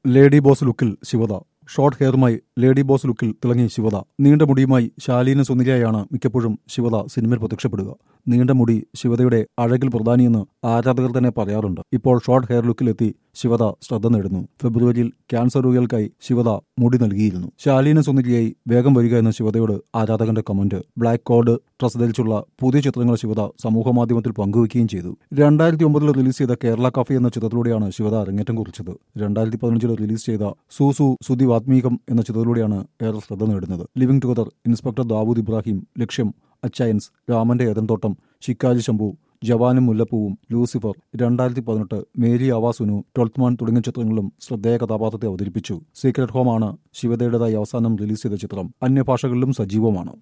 lady boss ലുക്കിൽ Shivada short ഹെയറുമായി lady boss ലുക്കിൽ തിളങ്ങി ശിവത നീണ്ട മുടിയുമായി ശാലീന സുന്ദരിയായാണ് മിക്കപ്പോഴും ശിവത സിനിമയിൽ പ്രത്യക്ഷപ്പെടുക നീണ്ട മുടി ശിവതയുടെ അഴകിൽ പ്രധാനിയെന്ന് ആരാധകർ തന്നെ പറയാറുണ്ട് ഇപ്പോൾ ഷോർട്ട് ഹെയർ ലുക്കിലെത്തി ശിവത ശ്രദ്ധ നേടുന്നു ഫെബ്രുവരിയിൽ ക്യാൻസർ രോഗികൾക്കായി ശിവത മുടി നൽകിയിരുന്നു ശാലീന സുന്ദരിയായി വേഗം വരിക എന്ന ശിവതയോട് ആരാധകന്റെ കമന്റ് ബ്ലാക്ക് കോഡ് ഡ്രസ് ധരിച്ചുള്ള പുതിയ ചിത്രങ്ങൾ ശിവത സമൂഹമാധ്യമത്തിൽ പങ്കുവയ്ക്കുകയും ചെയ്തു രണ്ടായിരത്തി ഒമ്പതിൽ റിലീസ് ചെയ്ത കേരള കാഫി എന്ന ചിത്രത്തിലൂടെയാണ് ശിവത അരങ്ങേറ്റം കുറിച്ചത് രണ്ടായിരത്തി പതിനഞ്ചിൽ റിലീസ് ചെയ്ത സൂസു സുദി വാത്മീകം എന്ന ചിത്രത്തിലൂടെയാണ് ഏറെ ശ്രദ്ധ നേടുന്നത് living together inspector Dawood Ibrahim ലക്ഷ്യം അച്ചയൻസ് രാമന്റെ ഏതൻതോട്ടം ശിക്കാരി ശംഭു ജവാനും മുല്ലപ്പൂവും ലൂസിഫർ രണ്ടായിരത്തി പതിനെട്ട് മേരി ആവാസുനു ട്വൽത്ത് മാൻ തുടങ്ങിയ ചിത്രങ്ങളിലും ശ്രദ്ധേയ കഥാപാത്രത്തെ അവതരിപ്പിച്ചു സീക്രട്ട് ഹോം ആണ് ശിവതയുടേതായി അവസാനം റിലീസ് ചെയ്ത ചിത്രം അന്യഭാഷകളിലും സജീവമാണ്